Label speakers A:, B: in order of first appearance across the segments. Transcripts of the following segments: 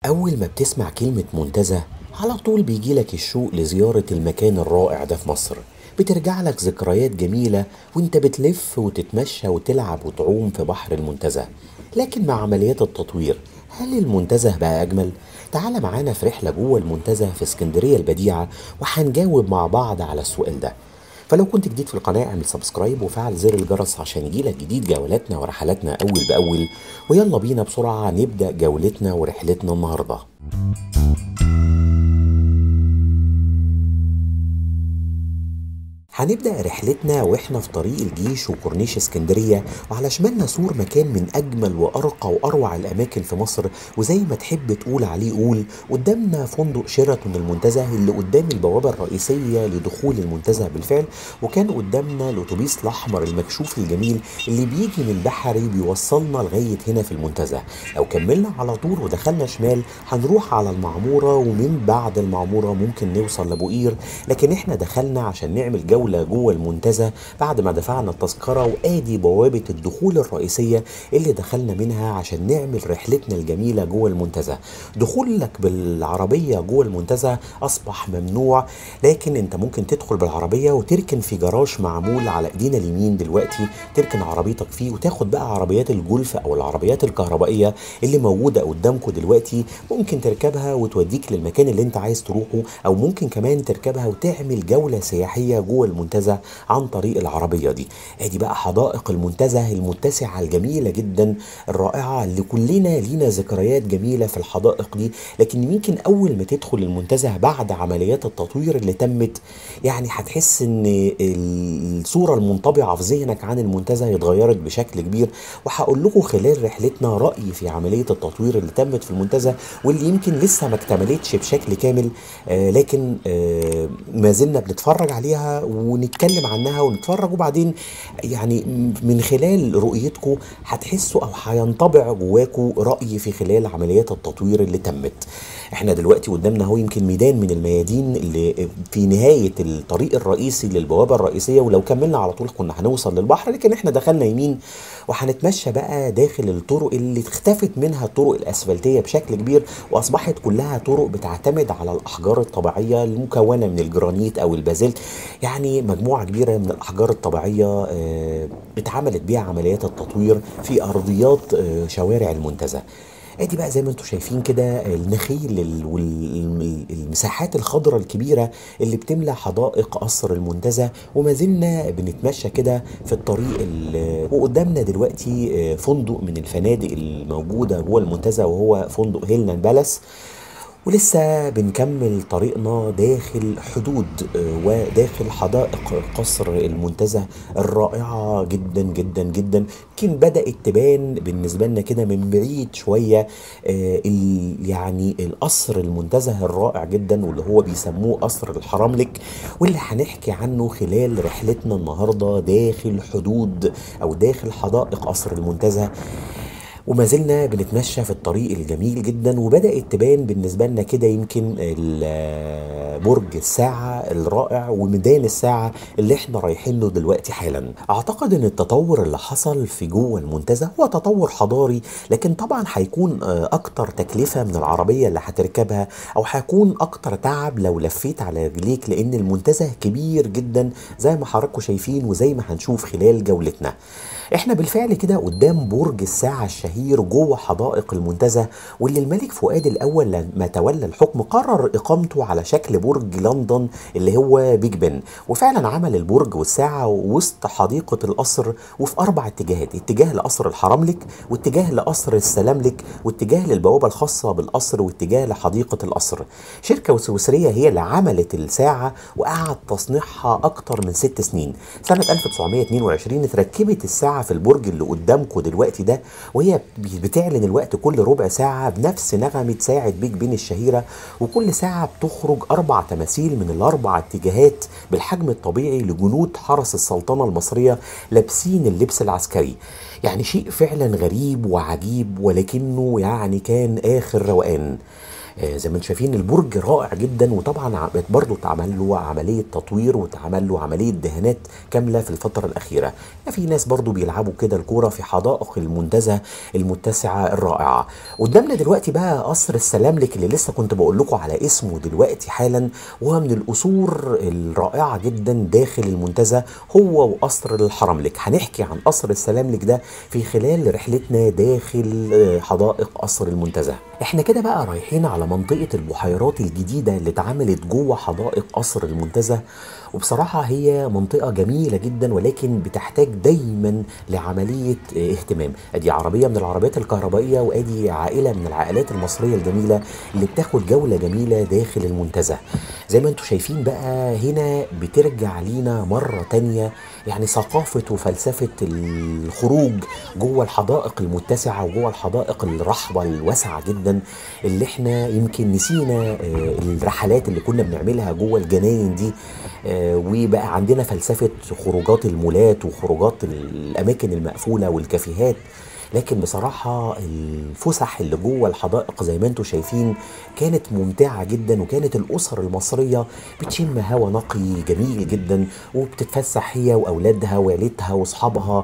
A: أول ما بتسمع كلمة منتزه على طول بيجيلك الشوق لزيارة المكان الرائع ده في مصر بترجع لك ذكريات جميلة وانت بتلف وتتمشى وتلعب وتعوم في بحر المنتزه لكن مع عمليات التطوير هل المنتزه بقى أجمل؟ تعال معانا في رحلة جوه المنتزه في اسكندرية البديعة وهنجاوب مع بعض على السؤال ده فلو كنت جديد في القناة اعمل سبسكرايب وفعل زر الجرس عشان يجيلك جديد جولاتنا ورحلاتنا أول بأول ويلا بينا بسرعة نبدأ جولتنا ورحلتنا النهاردة هنبدأ رحلتنا واحنا في طريق الجيش وكورنيش اسكندرية وعلى شمالنا سور مكان من أجمل وأرقى وأروع الأماكن في مصر وزي ما تحب تقول عليه قول قدامنا فندق شيراتون المنتزه اللي قدام البوابة الرئيسية لدخول المنتزه بالفعل وكان قدامنا الأتوبيس الأحمر المكشوف الجميل اللي بيجي من البحري بيوصلنا لغاية هنا في المنتزه لو كملنا على طول ودخلنا شمال هنروح على المعمورة ومن بعد المعمورة ممكن نوصل لأبو قير لكن احنا دخلنا عشان نعمل جولة جولة جوه المنتزه بعد ما دفعنا التذكرة وآدي بوابة الدخول الرئيسية اللي دخلنا منها عشان نعمل رحلتنا الجميلة جوه المنتزه دخولك بالعربية جوه المنتزه أصبح ممنوع لكن أنت ممكن تدخل بالعربية وتركن في جراج معمول على إيدينا اليمين دلوقتي تركن عربيتك فيه وتاخد بقى عربيات الجولف أو العربيات الكهربائية اللي موجودة قدامكم دلوقتي ممكن تركبها وتوديك للمكان اللي أنت عايز تروحه أو ممكن كمان تركبها وتعمل جولة سياحية جوه المنتزه عن طريق العربيه دي ادي بقى حدائق المنتزه المتسعه الجميله جدا الرائعه اللي كلنا لينا ذكريات جميله في الحدائق دي لكن يمكن اول ما تدخل المنتزه بعد عمليات التطوير اللي تمت يعني هتحس ان الصوره المنطبعه في ذهنك عن المنتزه اتغيرت بشكل كبير وهقول لكم خلال رحلتنا رايي في عمليه التطوير اللي تمت في المنتزه واللي يمكن لسه ما اكتملتش بشكل كامل آه لكن آه ما زلنا بنتفرج عليها ونتكلم عنها ونتفرج وبعدين يعني من خلال رؤيتكم هتحسوا او هينطبع جواكم راي في خلال عمليات التطوير اللي تمت احنا دلوقتي قدامنا هو يمكن ميدان من الميادين اللي في نهايه الطريق الرئيسي للبوابه الرئيسيه ولو كملنا على طول كنا هنوصل للبحر لكن احنا دخلنا يمين وهنتمشى بقى داخل الطرق اللي اختفت منها الطرق الاسفلتيه بشكل كبير واصبحت كلها طرق بتعتمد على الاحجار الطبيعيه المكونه من الجرانيت او البازلت يعني مجموعه كبيره من الاحجار الطبيعيه اه اتعملت بيها عمليات التطوير في ارضيات اه شوارع المنتزه ادي بقى زي ما انتم شايفين كده النخيل والمساحات الخضراء الكبيره اللي بتملى حدائق قصر المنتزه وما زلنا بنتمشى كده في الطريق وقدامنا دلوقتي فندق من الفنادق الموجوده جوه المنتزه وهو فندق هيلنان بالاس ولسه بنكمل طريقنا داخل حدود وداخل حدائق قصر المنتزه الرائعة جدا جدا جدا يمكن بدأت تبان بالنسبة لنا كده من بعيد شوية يعني القصر المنتزه الرائع جدا واللي هو بيسموه قصر الحرملك واللي هنحكي عنه خلال رحلتنا النهاردة داخل حدود أو داخل حدائق قصر المنتزه وما زلنا بنتمشى في الطريق الجميل جدا وبدات تبان بالنسبه لنا كده يمكن برج الساعه الرائع وميدان الساعه اللي احنا رايحين له دلوقتي حالا اعتقد ان التطور اللي حصل في جوه المنتزه هو تطور حضاري لكن طبعا هيكون اكتر تكلفه من العربيه اللي هتركبها او هيكون اكتر تعب لو لفيت على رجليك لان المنتزه كبير جدا زي ما حضراتكم شايفين وزي ما هنشوف خلال جولتنا احنا بالفعل كده قدام برج الساعة الشهير جوه حدائق المنتزه واللي الملك فؤاد الأول لما تولى الحكم قرر إقامته على شكل برج لندن اللي هو بيج بن وفعلا عمل البرج والساعة وسط حديقة القصر وفي أربع اتجاهات اتجاه لقصر الحرملك واتجاه لقصر السلاملك واتجاه للبوابة الخاصة بالقصر واتجاه لحديقة القصر شركة سويسرية هي اللي عملت الساعة وقعد تصنيعها أكتر من ست سنين سنة 1922 اتركبت الساعة في البرج اللي قدامكم دلوقتي ده وهي بتعلن الوقت كل ربع ساعة بنفس نغمة ساعة بيج بين الشهيرة وكل ساعة بتخرج أربع تماثيل من الأربع اتجاهات بالحجم الطبيعي لجنود حرس السلطنة المصرية لابسين اللبس العسكري يعني شيء فعلا غريب وعجيب ولكنه يعني كان آخر روقان آه، زي ما انتم شايفين البرج رائع جدا وطبعا ع- برضه اتعمل له عمليه تطوير واتعمل له عمليه دهانات كامله في الفتره الاخيره في ناس برضه بيلعبوا كده الكوره في حدائق المنتزه المتسعه الرائعه قدامنا دلوقتي بقى قصر السلاملك اللي لسه كنت بقول لكم على اسمه دلوقتي حالا وهو من القصور الرائعه جدا داخل المنتزه هو وقصر الحرملك هنحكي عن قصر السلاملك ده في خلال رحلتنا داخل آه، حدائق قصر المنتزه احنا كده بقى رايحين على منطقه البحيرات الجديده اللي اتعملت جوه حدائق قصر المنتزه وبصراحه هي منطقه جميله جدا ولكن بتحتاج دايما لعمليه آه، اهتمام ادي عربيه من العربيات الكهربائيه وادي عائله من العائلات المصريه الجميله اللي بتاخد جوله جميله داخل المنتزه زي ما انتم شايفين بقى هنا بترجع لينا مره تانية يعني ثقافه وفلسفه الخروج جوه الحدائق المتسعه وجوه الحدائق الرحبه الواسعه جدا اللي احنا يمكن نسينا آه، الرحلات اللي كنا بنعملها جوه الجناين دي آه، وبقى عندنا فلسفه خروجات المولات وخروجات الاماكن المقفوله والكافيهات لكن بصراحة الفسح اللي جوه الحدائق زي ما انتم شايفين كانت ممتعة جدا وكانت الأسر المصرية بتشم هوا نقي جميل جدا وبتتفسح هي وأولادها وعيلتها وأصحابها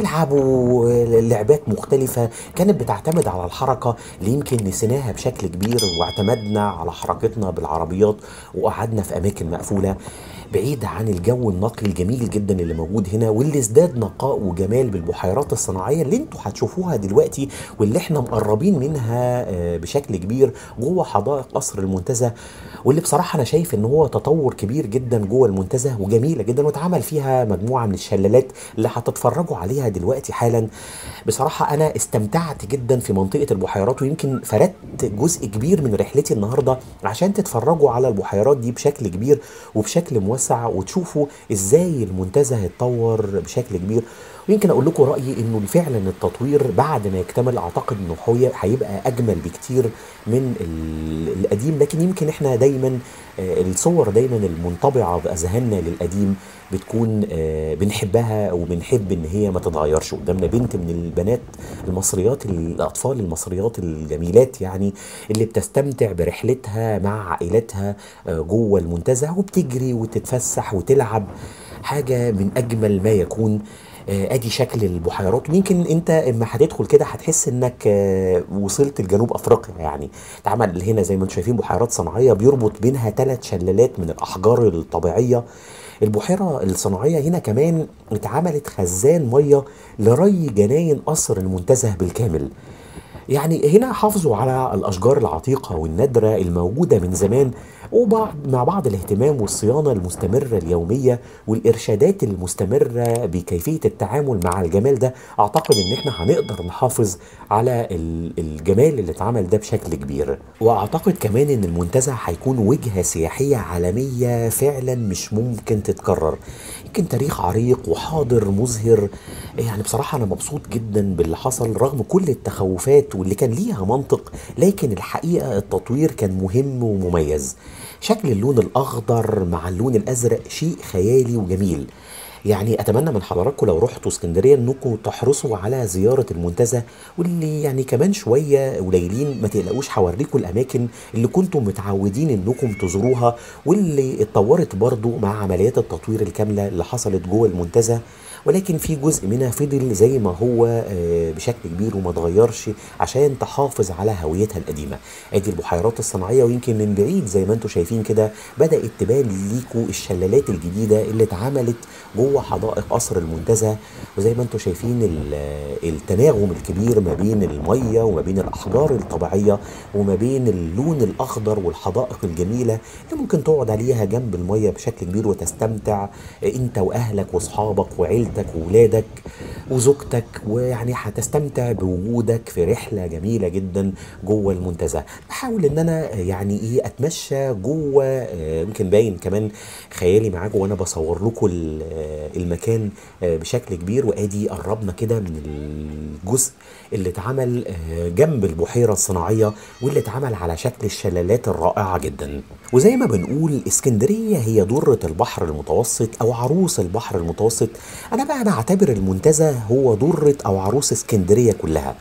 A: وبيلعبوا لعبات مختلفة كانت بتعتمد على الحركة اللي يمكن نسيناها بشكل كبير واعتمدنا على حركتنا بالعربيات وقعدنا في أماكن مقفولة بعيد عن الجو النقي الجميل جدا اللي موجود هنا واللي ازداد نقاء وجمال بالبحيرات الصناعيه اللي انتوا هتشوفوها دلوقتي واللي احنا مقربين منها آه، بشكل كبير جوه حدائق قصر المنتزه واللي بصراحه انا شايف ان هو تطور كبير جدا جوه المنتزه وجميله جدا واتعمل فيها مجموعه من الشلالات اللي هتتفرجوا عليها دلوقتي حالا بصراحه انا استمتعت جدا في منطقه البحيرات ويمكن فردت جزء كبير من رحلتي النهارده عشان تتفرجوا على البحيرات دي بشكل كبير وبشكل موسع وتشوفوا ازاي المنتزه اتطور بشكل كبير ويمكن اقول لكم رايي انه فعلا التطوير بعد ما يكتمل اعتقد انه هي- هيبقى اجمل بكتير من ال- القديم لكن يمكن احنا دايما آه، الصور دايما المنطبعه باذهاننا للقديم بتكون آه، بنحبها وبنحب ان هي ما تتغيرش قدامنا بنت من البنات المصريات الاطفال المصريات الجميلات يعني اللي بتستمتع برحلتها مع عائلتها آه، جوه المنتزه وبتجري وتتفسح وتلعب حاجه من اجمل ما يكون آه، ادي شكل البحيرات ويمكن انت اما هتدخل كده هتحس انك آه، وصلت لجنوب افريقيا يعني اتعمل هنا زي ما انتم شايفين بحيرات صناعيه بيربط بينها ثلاث شلالات من الاحجار الطبيعيه البحيره الصناعيه هنا كمان اتعملت خزان ميه لري جناين قصر المنتزه بالكامل يعني هنا حافظوا على الاشجار العتيقه والنادره الموجوده من زمان وبعض مع بعض الاهتمام والصيانه المستمره اليوميه والارشادات المستمره بكيفيه التعامل مع الجمال ده اعتقد ان احنا هنقدر نحافظ على ال- الجمال اللي اتعمل ده بشكل كبير واعتقد كمان ان المنتزه هيكون وجهه سياحيه عالميه فعلا مش ممكن تتكرر يمكن تاريخ عريق وحاضر مزهر يعني بصراحه انا مبسوط جدا باللي حصل رغم كل التخوفات واللي كان ليها منطق لكن الحقيقه التطوير كان مهم ومميز شكل اللون الاخضر مع اللون الازرق شيء خيالي وجميل يعني اتمنى من حضراتكم لو رحتوا اسكندريه انكم تحرصوا على زياره المنتزه واللي يعني كمان شويه قليلين ما تقلقوش هوريكم الاماكن اللي كنتم متعودين انكم تزوروها واللي اتطورت برضو مع عمليات التطوير الكامله اللي حصلت جوه المنتزه ولكن في جزء منها فضل زي ما هو آه، بشكل كبير وما اتغيرش عشان تحافظ على هويتها القديمه ادي البحيرات الصناعيه ويمكن من بعيد زي ما انتم شايفين كده بدات تبان ليكوا الشلالات الجديده اللي اتعملت جوه حدائق قصر المنتزه وزي ما انتم شايفين ال- التناغم الكبير ما بين الميه وما بين الاحجار الطبيعيه وما بين اللون الاخضر والحدائق الجميله اللي ممكن تقعد عليها جنب الميه بشكل كبير وتستمتع انت واهلك واصحابك وعيلتك واولادك وزوجتك ويعني هتستمتع بوجودك في رحله جميله جدا جوه المنتزه بحاول ان انا يعني ايه اتمشى جوه آه، يمكن باين كمان خيالي معاكم وانا بصور لكم ال- آه، المكان آه، بشكل كبير وادي قربنا كده من الجزء اللي اتعمل آه، جنب البحيره الصناعيه واللي اتعمل على شكل الشلالات الرائعه جدا وزي ما بنقول اسكندريه هي ضره البحر المتوسط او عروس البحر المتوسط انا بقى بعتبر المنتزه هو ضره او عروس اسكندريه كلها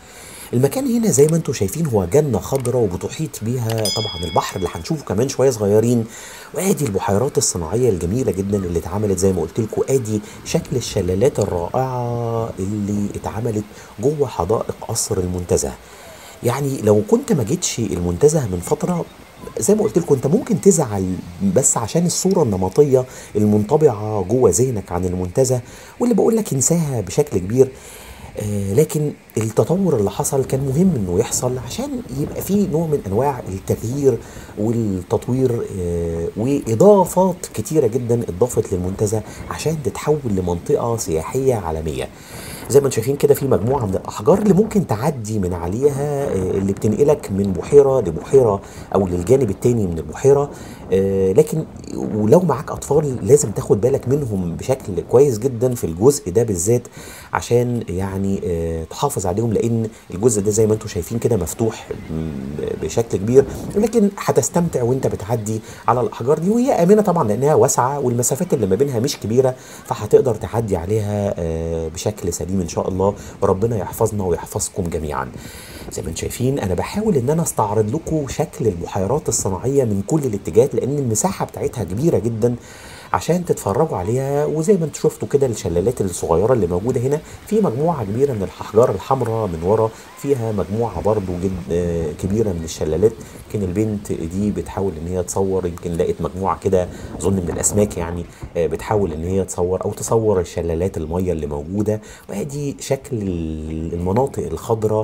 A: المكان هنا زي ما انتم شايفين هو جنة خضراء وبتحيط بيها طبعا البحر اللي هنشوفه كمان شوية صغيرين وادي البحيرات الصناعية الجميلة جدا اللي اتعملت زي ما قلت لكم ادي شكل الشلالات الرائعة اللي اتعملت جوه حدائق قصر المنتزه يعني لو كنت ما جيتش المنتزه من فترة زي ما قلت لكم انت ممكن تزعل بس عشان الصورة النمطية المنطبعة جوه ذهنك عن المنتزه واللي بقول لك انساها بشكل كبير آه، لكن التطور اللي حصل كان مهم انه يحصل عشان يبقى فيه نوع من انواع التغيير والتطوير آه، واضافات كتيره جدا اتضافت للمنتزه عشان تتحول لمنطقه سياحيه عالميه زي ما انتم شايفين كده في مجموعه من الاحجار اللي ممكن تعدي من عليها آه، اللي بتنقلك من بحيره لبحيره او للجانب التاني من البحيره آه، لكن ولو معاك اطفال لازم تاخد بالك منهم بشكل كويس جدا في الجزء ده بالذات عشان يعني آه، تحافظ عليهم لان الجزء ده زي ما انتم شايفين كده مفتوح م- بشكل كبير لكن هتستمتع وانت بتعدي على الاحجار دي وهي امنه طبعا لانها واسعه والمسافات اللي ما بينها مش كبيره فهتقدر تعدي عليها آه، بشكل سليم ان شاء الله وربنا يحفظنا ويحفظكم جميعا زي ما انتم شايفين انا بحاول ان انا استعرض لكم شكل البحيرات الصناعيه من كل الاتجاهات لان المساحه بتاعتها كبيره جدا عشان تتفرجوا عليها وزي ما انتم شفتوا كده الشلالات الصغيره اللي موجوده هنا في مجموعه كبيره من الاحجار الحمراء من ورا فيها مجموعه برضو جد آه، كبيره من الشلالات يمكن البنت دي بتحاول ان هي تصور يمكن لقيت مجموعه كده اظن من الاسماك يعني آه، بتحاول ان هي تصور او تصور الشلالات الميه اللي موجوده وادي شكل المناطق الخضراء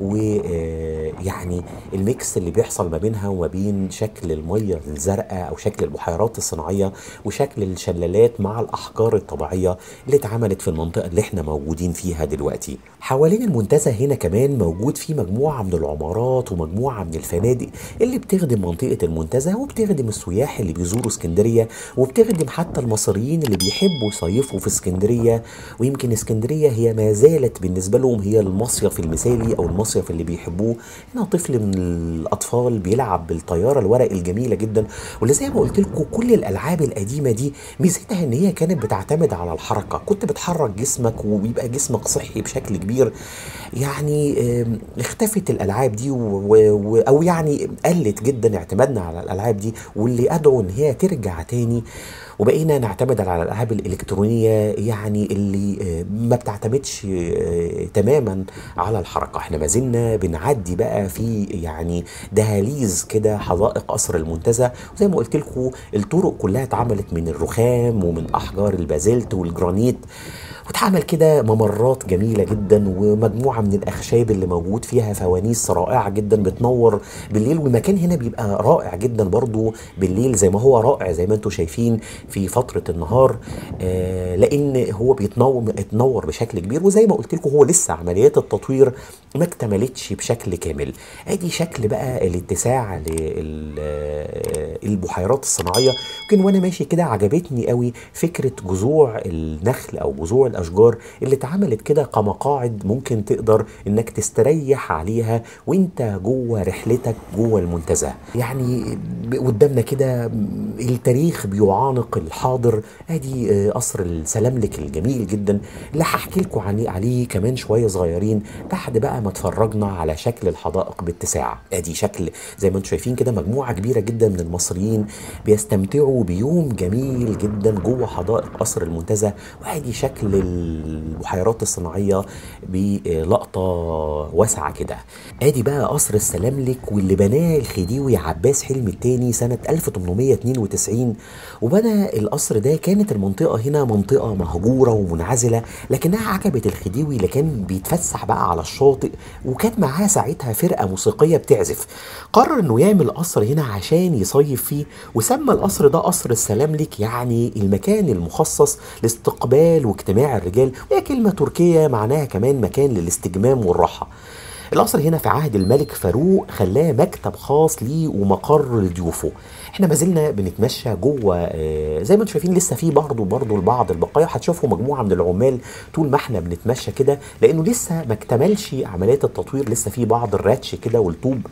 A: ويعني الميكس اللي بيحصل ما بينها وما بين شكل الميه الزرقاء او شكل البحيرات الصناعيه وشكل الشلالات مع الاحجار الطبيعيه اللي اتعملت في المنطقه اللي احنا موجودين فيها دلوقتي حوالين المنتزه هنا كمان موجود في مجموعه من العمارات ومجموعه من الفنادق اللي بتخدم منطقه المنتزه وبتخدم السياح اللي بيزوروا اسكندريه وبتخدم حتى المصريين اللي بيحبوا يصيفوا في اسكندريه ويمكن اسكندريه هي ما زالت بالنسبه لهم هي المصيف المثالي او المصيف اللي بيحبوه هنا طفل من الاطفال بيلعب بالطياره الورق الجميله جدا واللي زي ما قلت لكم كل الالعاب القديمه دي ميزتها ان هي كانت بتعتمد على الحركه كنت بتحرك جسمك وبيبقى جسمك صحي بشكل كبير يعني آم، اختفت الالعاب دي و... و... او يعني قلت جدا اعتمادنا على الالعاب دي واللي ادعو ان هي ترجع تاني وبقينا نعتمد على الالعاب الالكترونيه يعني اللي آه، ما بتعتمدش آه، تماما على الحركه احنا ما زلنا بنعدي بقى في يعني دهاليز كده حدائق قصر المنتزه وزي ما قلت لكم الطرق كلها اتعملت من الرخام ومن احجار البازلت والجرانيت واتعمل كده ممرات جميله جدا ومجموعه من الاخشاب اللي موجود فيها فوانيس رائعه جدا بتنور بالليل والمكان هنا بيبقى رائع جدا برضو بالليل زي ما هو رائع زي ما انتم شايفين في فتره النهار آه لان هو بيتنور اتنور بشكل كبير وزي ما قلت لكم هو لسه عمليات التطوير ما اكتملتش بشكل كامل ادي شكل بقى الاتساع للبحيرات الصناعيه يمكن وانا ماشي كده عجبتني قوي فكره جذوع النخل او جذوع الاشجار اللي اتعملت كده كمقاعد ممكن تقدر انك تستريح عليها وانت جوه رحلتك جوه المنتزه يعني ب- قدامنا كده م- التاريخ بيعانق الحاضر ادي آه، قصر السلاملك الجميل جدا اللي هحكي لكم عليه عليه كمان شويه صغيرين بعد بقى ما اتفرجنا على شكل الحدائق باتساع ادي شكل زي ما انتم شايفين كده مجموعه كبيره جدا من المصريين بيستمتعوا بيوم جميل جدا جوه حدائق قصر المنتزه وادي شكل البحيرات الصناعيه بلقطه واسعه كده ادي بقى قصر السلاملك واللي بناه الخديوي عباس حلمي الثاني سنه 1892 وبنى القصر ده كانت المنطقه هنا منطقه مهجوره ومنعزله لكنها عجبت الخديوي اللي كان بيتفسح بقى على الشاطئ وكان معاه ساعتها فرقه موسيقيه بتعزف قرر انه يعمل قصر هنا عشان يصيف فيه وسمى القصر ده قصر السلاملك يعني المكان المخصص لاستقبال واجتماع الرجال وهي كلمه تركيه معناها كمان مكان للاستجمام والراحه القصر هنا في عهد الملك فاروق خلاه مكتب خاص ليه ومقر لضيوفه احنا ما زلنا بنتمشى جوه آه، زي ما انتم شايفين لسه في برضه برضه البعض البقايا هتشوفوا مجموعه من العمال طول ما احنا بنتمشى كده لانه لسه ما اكتملش عمليات التطوير لسه في بعض الراتش كده والطوب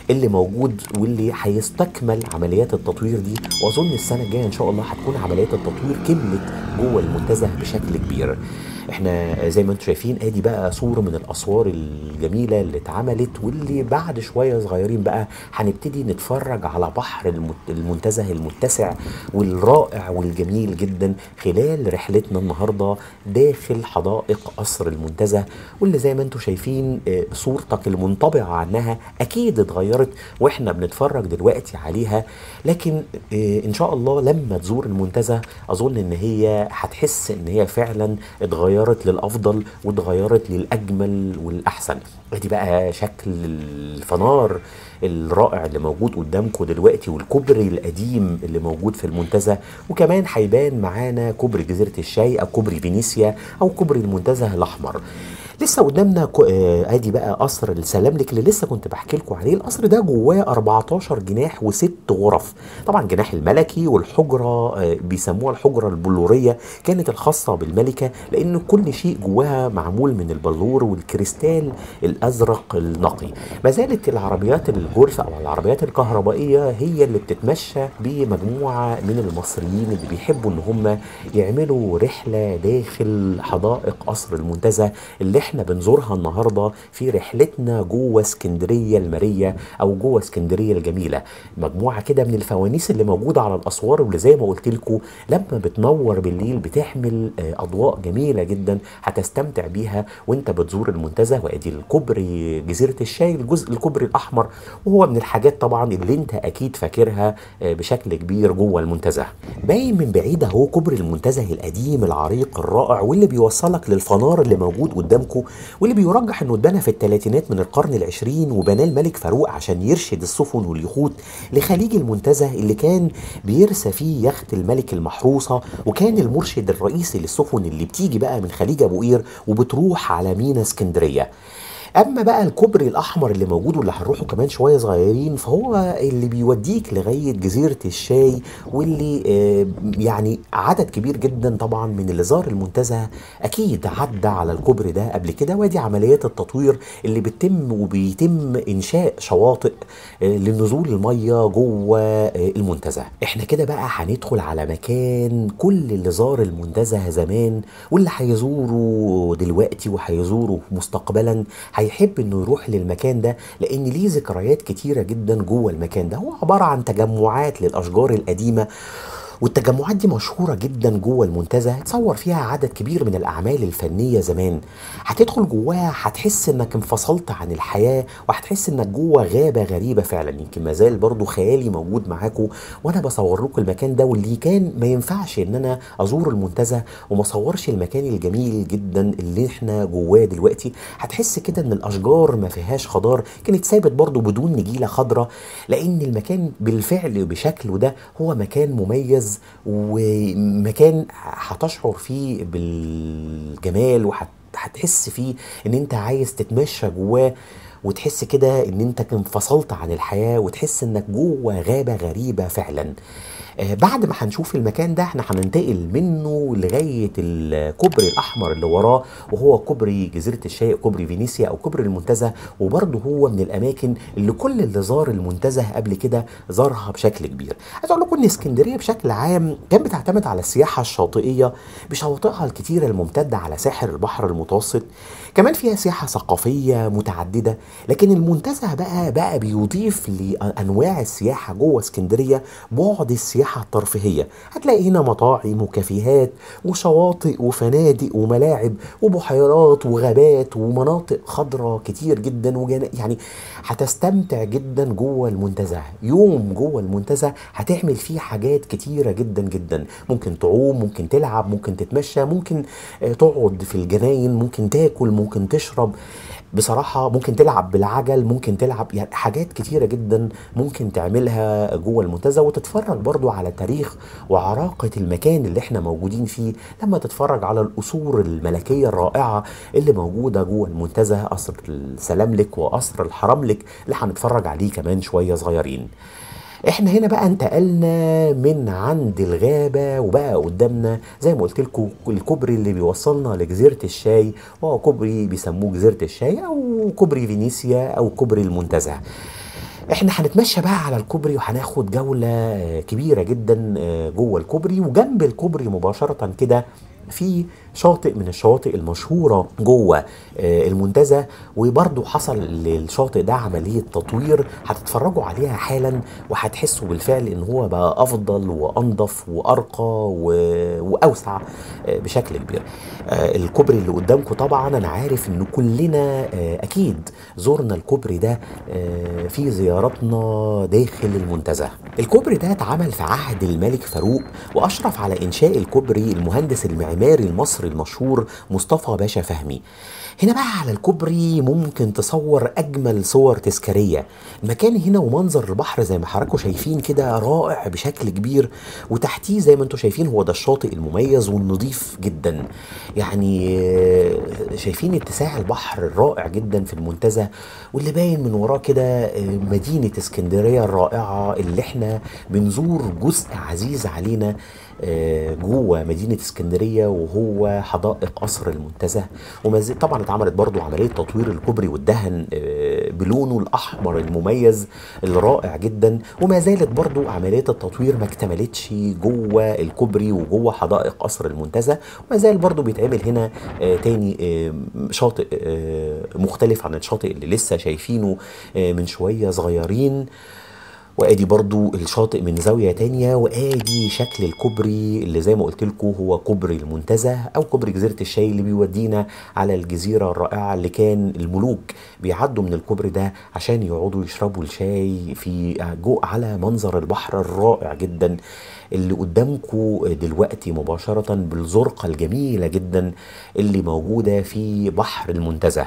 A: اللي موجود واللي هيستكمل عمليات التطوير دي واظن السنه الجايه ان شاء الله هتكون عمليات التطوير كملت جوه المنتزه بشكل كبير احنا زي ما انتم شايفين ادي بقى صوره من الاسوار الجميله اللي اتعملت واللي بعد شويه صغيرين بقى هنبتدي نتفرج على بحر المت- المنتزه المتسع والرائع والجميل جدا خلال رحلتنا النهارده داخل حدائق قصر المنتزه واللي زي ما انتم شايفين آه، صورتك المنطبعه عنها اكيد اتغيرت واحنا بنتفرج دلوقتي عليها لكن آه، ان شاء الله لما تزور المنتزه اظن ان هي هتحس ان هي فعلا اتغيرت للافضل واتغيرت للاجمل والاحسن ادي بقى شكل الفنار الرائع اللي موجود قدامكم دلوقتي والكوبري القديم اللي موجود في المنتزه وكمان هيبان معانا كوبري جزيره الشاي او كوبري فينيسيا او كوبري المنتزه الاحمر لسه قدامنا كو- آه، ادي بقى قصر السلاملك اللي لسه كنت بحكي لكم عليه القصر ده جواه 14 جناح وست غرف طبعا جناح الملكي والحجره آه، بيسموها الحجره البلوريه كانت الخاصه بالملكه لان كل شيء جواها معمول من البلور والكريستال الازرق النقي ما زالت العربيات الجولف او العربيات الكهربائيه هي اللي بتتمشى بمجموعه من المصريين اللي بيحبوا ان هم يعملوا رحله داخل حدائق قصر المنتزه اللي احنا بنزورها النهارده في رحلتنا جوه اسكندريه الماريه او جوه اسكندريه الجميله مجموعه كده من الفوانيس اللي موجوده على الاسوار واللي زي ما قلت لكم لما بتنور بالليل بتحمل آه، اضواء جميله جدا هتستمتع بيها وانت بتزور المنتزه وادي الكوبري جزيره الشاي الجزء الكوبري الاحمر وهو من الحاجات طبعا اللي انت اكيد فاكرها آه، بشكل كبير جوه المنتزه باين من بعيد اهو كوبري المنتزه القديم العريق الرائع واللي بيوصلك للفنار اللي موجود قدامكم واللي بيرجح انه اتبنى في الثلاثينات من القرن العشرين وبناه الملك فاروق عشان يرشد السفن واليخوت لخليج المنتزه اللي كان بيرسى فيه يخت الملك المحروسه وكان المرشد الرئيسي للسفن اللي بتيجي بقى من خليج ابو قير وبتروح على مينا اسكندريه اما بقى الكوبري الاحمر اللي موجود واللي هنروحه كمان شويه صغيرين فهو اللي بيوديك لغايه جزيره الشاي واللي آه، يعني عدد كبير جدا طبعا من اللي زار المنتزه اكيد عدى على الكوبري ده قبل كده وادي عمليات التطوير اللي بتتم وبيتم انشاء شواطئ آه، لنزول الميه جوه آه، المنتزه احنا كده بقى هندخل على مكان كل اللي زار المنتزه زمان واللي هيزوره دلوقتي وهيزوره مستقبلا هيحب انه يروح للمكان ده لان ليه ذكريات كتيره جدا جوه المكان ده هو عباره عن تجمعات للاشجار القديمه والتجمعات دي مشهورة جدا جوه المنتزه تصور فيها عدد كبير من الأعمال الفنية زمان هتدخل جواها هتحس انك انفصلت عن الحياة وهتحس انك جوه غابة غريبة فعلا يمكن ما زال برضو خيالي موجود معاكم وانا بصور لكم المكان ده واللي كان ما ينفعش ان انا ازور المنتزه وما اصورش المكان الجميل جدا اللي احنا جواه دلوقتي هتحس كده ان الاشجار ما فيهاش خضار كانت ثابت برضو بدون نجيلة خضراء لان المكان بالفعل بشكله ده هو مكان مميز ومكان هتشعر فيه بالجمال وهتحس فيه ان انت عايز تتمشى جواه وتحس كده ان انت انفصلت عن الحياة وتحس انك جوه غابة غريبة فعلا آه، بعد ما هنشوف المكان ده احنا هننتقل منه لغاية الكوبري الأحمر اللي وراه وهو كوبري جزيرة الشاي كوبري فينيسيا أو كوبري المنتزه وبرضه هو من الأماكن اللي كل اللي زار المنتزه قبل كده زارها بشكل كبير عايز أقول لكم إن اسكندرية بشكل عام كانت بتعتمد على السياحة الشاطئية بشواطئها الكتيرة الممتدة على ساحل البحر المتوسط كمان فيها سياحة ثقافية متعددة لكن المنتزه بقى بقى بيضيف لأنواع السياحة جوه اسكندرية بعد السياحة الترفيهية هتلاقي هنا مطاعم وكافيهات وشواطئ وفنادق وملاعب وبحيرات وغابات ومناطق خضراء كتير جدا وجنا يعني هتستمتع جدا جوه المنتزه يوم جوه المنتزه هتعمل فيه حاجات كتيرة جدا جدا ممكن تعوم ممكن تلعب ممكن تتمشى ممكن آه، تقعد في الجناين ممكن تاكل ممكن تشرب بصراحة ممكن تلعب بالعجل ممكن تلعب يعني حاجات كتيرة جدا ممكن تعملها جوه المنتزه وتتفرج برضو على تاريخ وعراقة المكان اللي احنا موجودين فيه لما تتفرج على القصور الملكية الرائعة اللي موجودة جوه المنتزه قصر السلاملك وقصر الحرملك اللي هنتفرج عليه كمان شوية صغيرين احنا هنا بقى انتقلنا من عند الغابة وبقى قدامنا زي ما قلت لكم الكوبري اللي بيوصلنا لجزيرة الشاي وهو كوبري بيسموه جزيرة الشاي او كوبري فينيسيا او كوبري المنتزه احنا هنتمشى بقى على الكوبري وهناخد جولة آه، كبيرة جدا آه، جوه الكوبري وجنب الكوبري مباشرة كده في شاطئ من الشواطئ المشهورة جوه آه، المنتزه وبرضو حصل للشاطئ ده عملية تطوير هتتفرجوا عليها حالا وهتحسوا بالفعل ان هو بقى افضل وانضف وارقى و- واوسع آه، بشكل كبير آه، الكوبري اللي قدامكم طبعا انا عارف ان كلنا آه، اكيد زورنا الكوبري ده آه، في زياراتنا داخل المنتزه الكوبري ده اتعمل في عهد الملك فاروق واشرف على انشاء الكوبري المهندس المعماري المصري المشهور مصطفى باشا فهمي هنا بقى على الكوبري ممكن تصور اجمل صور تذكاريه المكان هنا ومنظر البحر زي ما حضراتكم شايفين كده رائع بشكل كبير وتحتيه زي ما انتم شايفين هو ده الشاطئ المميز والنظيف جدا يعني آه، شايفين اتساع البحر الرائع جدا في المنتزه واللي باين من وراه كده آه، مدينه اسكندريه الرائعه اللي احنا بنزور جزء عزيز علينا آه، جوه مدينه اسكندريه وهو حدائق قصر المنتزه ومز... طبعا اتعملت برضو عمليه تطوير الكوبري والدهن آه، بلونه الاحمر المميز الرائع جدا وما زالت برضو عمليه التطوير ما اكتملتش جوه الكوبري وجوه حدائق قصر المنتزه وما زال برضو بيتعمل هنا آه، تاني آه، شاطئ آه، مختلف عن الشاطئ اللي لسه شايفينه آه، من شويه صغيرين وادي برضو الشاطئ من زاوية تانية وادي شكل الكوبري اللي زي ما قلت لكم هو كوبري المنتزه او كوبري جزيرة الشاي اللي بيودينا على الجزيرة الرائعة اللي كان الملوك بيعدوا من الكوبري ده عشان يقعدوا يشربوا الشاي في جو على منظر البحر الرائع جدا اللي قدامكم دلوقتي مباشرة بالزرقة الجميلة جدا اللي موجودة في بحر المنتزه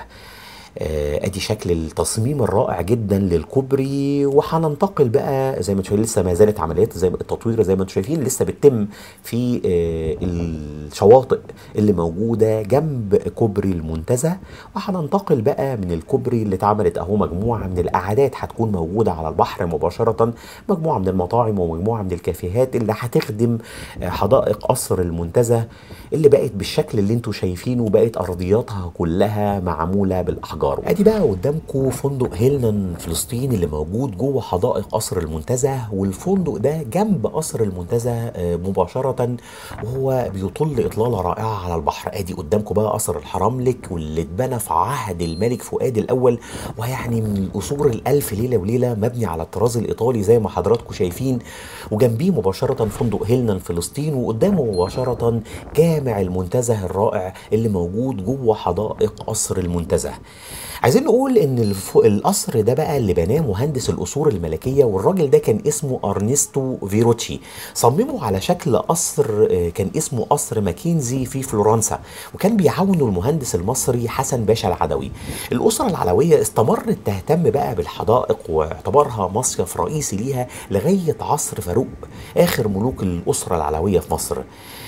A: آه، ادي شكل التصميم الرائع جدا للكوبري وهننتقل بقى زي ما انتم شايفين لسه ما زالت عمليات زي ما التطوير زي ما انتم شايفين لسه بتتم في آه، الشواطئ اللي موجوده جنب كوبري المنتزه وهننتقل بقى من الكوبري اللي اتعملت اهو مجموعه من القعدات هتكون موجوده على البحر مباشره مجموعه من المطاعم ومجموعه من الكافيهات اللي هتخدم آه، حدائق قصر المنتزه اللي بقت بالشكل اللي انتم شايفينه بقت ارضياتها كلها معموله بالاحجار ادي بقى قدامكم فندق هيلنان فلسطين اللي موجود جوه حدائق قصر المنتزه والفندق ده جنب قصر المنتزه آه، مباشره وهو بيطل اطلاله رائعه على البحر ادي قدامكم بقى قصر الحرملك واللي اتبنى في عهد الملك فؤاد الاول ويعني من القصور الالف ليله وليله مبني على الطراز الايطالي زي ما حضراتكم شايفين وجنبيه مباشره فندق هيلنان فلسطين وقدامه مباشره جامع المنتزه الرائع اللي موجود جوه حدائق قصر المنتزه عايزين نقول ان الف... القصر ده بقى اللي بناه مهندس القصور الملكيه والراجل ده كان اسمه ارنستو فيروتشي صممه على شكل قصر آه، كان اسمه قصر ماكينزي في فلورنسا وكان بيعاونه المهندس المصري حسن باشا العدوي الاسره العلويه استمرت تهتم بقى بالحدائق واعتبرها مصيف رئيسي ليها لغايه عصر فاروق اخر ملوك الاسره العلويه في مصر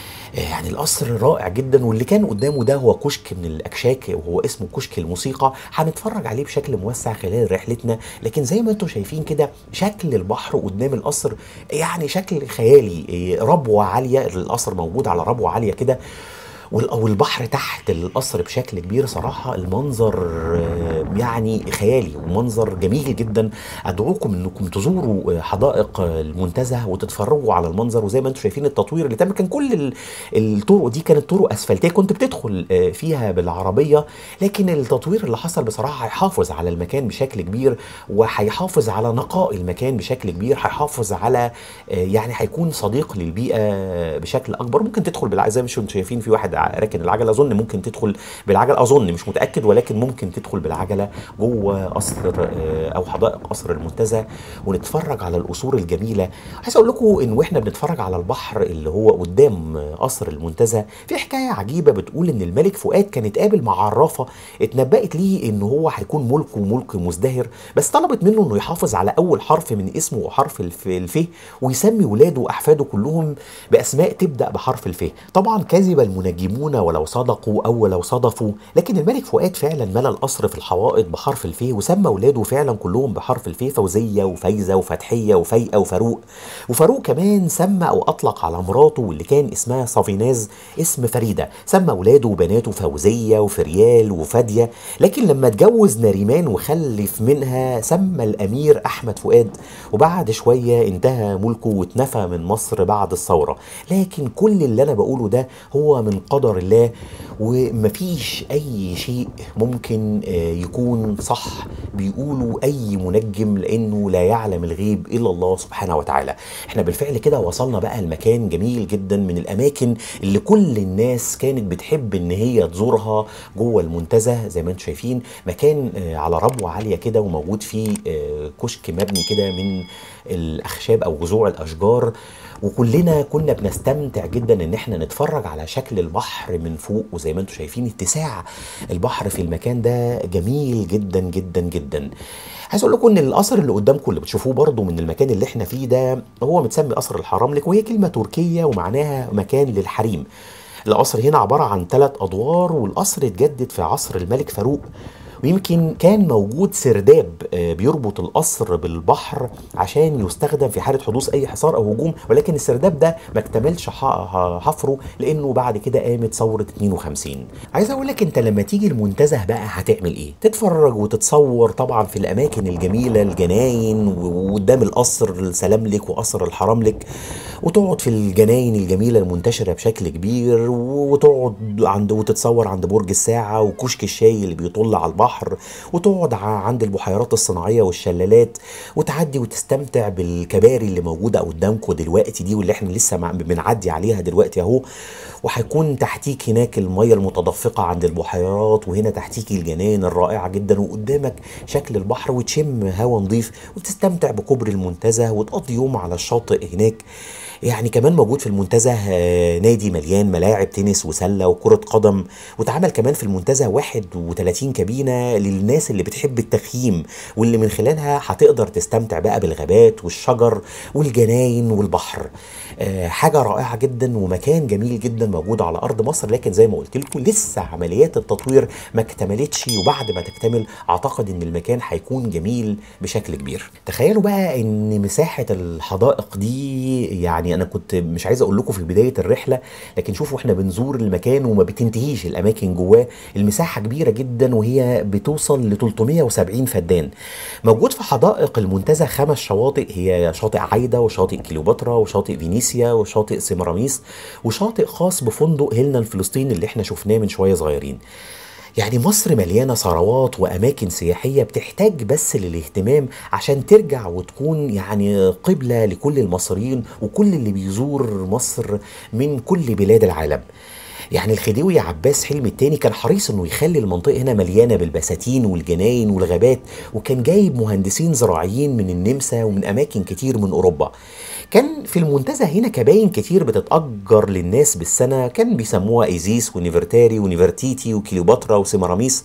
A: يعني القصر رائع جدا واللي كان قدامه ده هو كشك من الاكشاك وهو اسمه كشك الموسيقى هنتفرج عليه بشكل موسع خلال رحلتنا لكن زي ما انتم شايفين كده شكل البحر قدام القصر يعني شكل خيالي إيه، ربوه عاليه القصر موجود على ربوه عاليه كده وال- والبحر تحت القصر بشكل كبير صراحة المنظر آه، يعني خيالي ومنظر جميل جدا أدعوكم أنكم تزوروا آه، حدائق آه، المنتزه وتتفرجوا على المنظر وزي ما انتم شايفين التطوير اللي تم كان كل ال- الطرق دي كانت طرق أسفلتية كنت بتدخل آه، فيها بالعربية لكن التطوير اللي حصل بصراحة هيحافظ على المكان بشكل كبير وهيحافظ على نقاء المكان بشكل كبير هيحافظ على آه، يعني هيكون صديق للبيئة بشكل أكبر ممكن تدخل بالعجلة زي ما انتم شايفين في واحد ع- راكن العجلة أظن ممكن تدخل بالعجلة أظن مش متأكد ولكن ممكن تدخل بالعجلة جوه قصر آه، أو حدائق قصر المنتزه ونتفرج على القصور الجميلة عايز أقول لكم إن وإحنا بنتفرج على البحر اللي هو قدام قصر المنتزه في حكاية عجيبة بتقول إن الملك فؤاد كان اتقابل مع عرافة اتنبأت ليه إن هو هيكون ملكه ملك مزدهر بس طلبت منه إنه يحافظ على أول حرف من اسمه وحرف الف الف ويسمي ولاده وأحفاده كلهم بأسماء تبدأ بحرف الف طبعا كذب المنجمون يكذبون ولو صدقوا أو ولو صدفوا لكن الملك فؤاد فعلا ملى القصر في الحوائط بحرف الفي وسمى أولاده فعلا كلهم بحرف الفي فوزية وفايزة وفتحية وفيئة وفاروق وفاروق كمان سمى أو أطلق على مراته واللي كان اسمها صافيناز اسم فريدة سمى أولاده وبناته فوزية وفريال وفادية لكن لما اتجوز ناريمان وخلف منها سمى الأمير أحمد فؤاد وبعد شوية انتهى ملكه واتنفى من مصر بعد الثورة لكن كل اللي أنا بقوله ده هو من قدر الله ومفيش أي شيء ممكن آه، يكون صح بيقوله أي منجم لأنه لا يعلم الغيب إلا الله سبحانه وتعالى احنا بالفعل كده وصلنا بقى لمكان جميل جدا من الأماكن اللي كل الناس كانت بتحب إن هي تزورها جوه المنتزه زي ما انتم شايفين مكان آه، على ربوة عالية كده وموجود فيه آه، كشك مبني كده من الأخشاب أو جذوع الأشجار وكلنا كنا بنستمتع جدا ان احنا نتفرج على شكل البحر من فوق وزي ما انتم شايفين اتساع البحر في المكان ده جميل جدا جدا جدا عايز اقول لكم ان القصر اللي قدامكم اللي بتشوفوه برضو من المكان اللي احنا فيه ده هو متسمي قصر الحرملك وهي كلمه تركيه ومعناها مكان للحريم القصر هنا عباره عن ثلاث ادوار والقصر اتجدد في عصر الملك فاروق ويمكن كان موجود سرداب آه، بيربط القصر بالبحر عشان يستخدم في حاله حدوث اي حصار او هجوم ولكن السرداب ده ما اكتملش ح- ح- حفره لانه بعد كده قامت ثوره 52 عايز اقول لك انت لما تيجي المنتزه بقى هتعمل ايه تتفرج وتتصور طبعا في الاماكن الجميله الجناين و- وقدام القصر السلاملك وقصر الحرملك وتقعد في الجناين الجميله المنتشره بشكل كبير وتقعد عند وتتصور عند برج الساعه وكشك الشاي اللي بيطل على البحر وتقعد ع- عند البحيرات الصناعيه والشلالات وتعدي وتستمتع بالكباري اللي موجوده قدامكم دلوقتي دي واللي احنا لسه مع- بنعدي عليها دلوقتي اهو وهيكون تحتيك هناك الميه المتدفقه عند البحيرات وهنا تحتيك الجنان الرائعه جدا وقدامك شكل البحر وتشم هوا نظيف وتستمتع بكوبري المنتزه وتقضي يوم على الشاطئ هناك يعني كمان موجود في المنتزه آه، نادي مليان ملاعب تنس وسله وكره قدم واتعمل كمان في المنتزه 31 كابينه للناس اللي بتحب التخييم واللي من خلالها هتقدر تستمتع بقى بالغابات والشجر والجناين والبحر آه، حاجه رائعه جدا ومكان جميل جدا موجود على ارض مصر لكن زي ما قلت لكم لسه عمليات التطوير ما اكتملتش وبعد ما تكتمل اعتقد ان المكان هيكون جميل بشكل كبير تخيلوا بقى ان مساحه الحدائق دي يعني انا كنت مش عايز اقول لكم في بدايه الرحله لكن شوفوا احنا بنزور المكان وما بتنتهيش الاماكن جواه المساحه كبيره جدا وهي بتوصل ل 370 فدان موجود في حدائق المنتزه خمس شواطئ هي شاطئ عايده وشاطئ كليوباترا وشاطئ فينيسيا وشاطئ سيمراميس وشاطئ خاص بفندق هيلنا الفلسطيني اللي احنا شفناه من شويه صغيرين يعني مصر مليانة ثروات وأماكن سياحية بتحتاج بس للاهتمام عشان ترجع وتكون يعني قبلة لكل المصريين وكل اللي بيزور مصر من كل بلاد العالم يعني الخديوي عباس حلمي التاني كان حريص انه يخلي المنطقه هنا مليانه بالبساتين والجناين والغابات وكان جايب مهندسين زراعيين من النمسا ومن اماكن كتير من اوروبا كان في المنتزه هنا كباين كتير بتتأجر للناس بالسنة كان بيسموها إيزيس ونيفرتاري ونيفرتيتي وكليوباترا وسيمراميس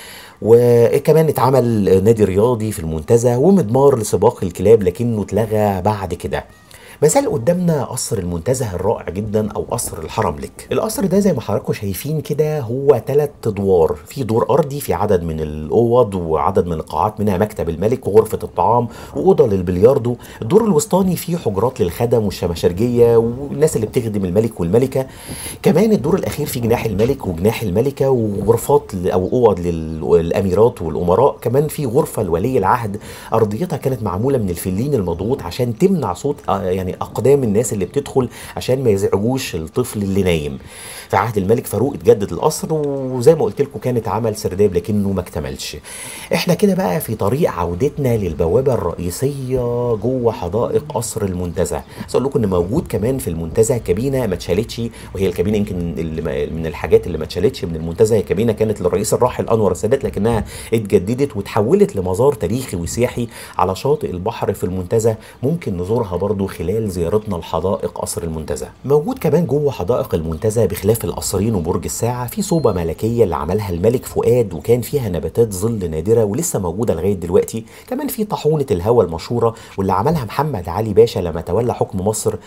A: وكمان اتعمل نادي رياضي في المنتزه ومضمار لسباق الكلاب لكنه اتلغى بعد كده ما زال قدامنا قصر المنتزه الرائع جدا او قصر الحرملك القصر ده زي ما حضراتكم شايفين كده هو ثلاث ادوار في دور ارضي في عدد من الاوض وعدد من القاعات منها مكتب الملك وغرفه الطعام واوضه للبلياردو الدور الوسطاني فيه حجرات للخدم والشماشرجيه والناس اللي بتخدم الملك والملكه كمان الدور الاخير فيه جناح الملك وجناح الملكه وغرفات ل- او اوض للاميرات والامراء كمان في غرفه لولي العهد ارضيتها كانت معموله من الفلين المضغوط عشان تمنع صوت آه، يعني اقدام الناس اللي بتدخل عشان ما يزعجوش الطفل اللي نايم في عهد الملك فاروق اتجدد القصر وزي ما قلت لكم كانت عمل سرداب لكنه ما اكتملش احنا كده بقى في طريق عودتنا للبوابه الرئيسيه جوه حدائق قصر المنتزه عايز اقول لكم ان موجود كمان في المنتزه كابينه ما اتشالتش وهي الكابينه يمكن اللي ما- من الحاجات اللي ما اتشالتش من المنتزه هي كابينه كانت للرئيس الراحل انور السادات لكنها اتجددت وتحولت لمزار تاريخي وسياحي على شاطئ البحر في المنتزه ممكن نزورها برضو خلال زيارتنا لحدائق قصر المنتزه موجود كمان جوه حدائق المنتزه بخلاف القصرين وبرج الساعه في صوبه ملكيه اللي عملها الملك فؤاد وكان فيها نباتات ظل نادره ولسه موجوده لغايه دلوقتي كمان في طاحونه الهوى المشهوره واللي عملها محمد علي باشا لما تولى حكم مصر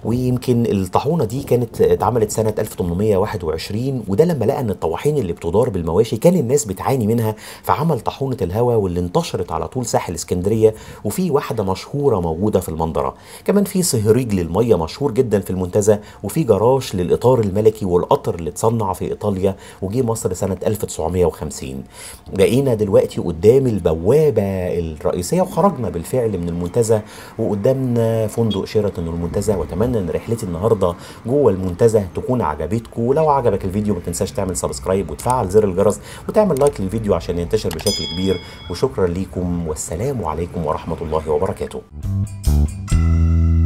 A: ويمكن الطاحونه دي كانت اتعملت سنه 1821 وده لما لقى ان الطواحين اللي بتدار بالمواشي كان الناس بتعاني منها فعمل طاحونه الهوا واللي انتشرت على طول ساحل اسكندريه وفي واحده مشهوره موجوده في المنظره كمان في صهريج للميه مشهور جدا في المنتزه وفي جراج للاطار الملكي والقطر اللي اتصنع في ايطاليا وجي مصر سنه 1950 بقينا دلوقتي قدام البوابه الرئيسيه وخرجنا بالفعل من المنتزه وقدامنا فندق شيراتون المنتزه واتمنى ان رحلتي النهارده جوه المنتزه تكون عجبتكم ولو عجبك الفيديو ما تنساش تعمل سبسكرايب وتفعل زر الجرس وتعمل لايك للفيديو عشان ينتشر بشكل كبير وشكرا ليكم والسلام عليكم ورحمه الله وبركاته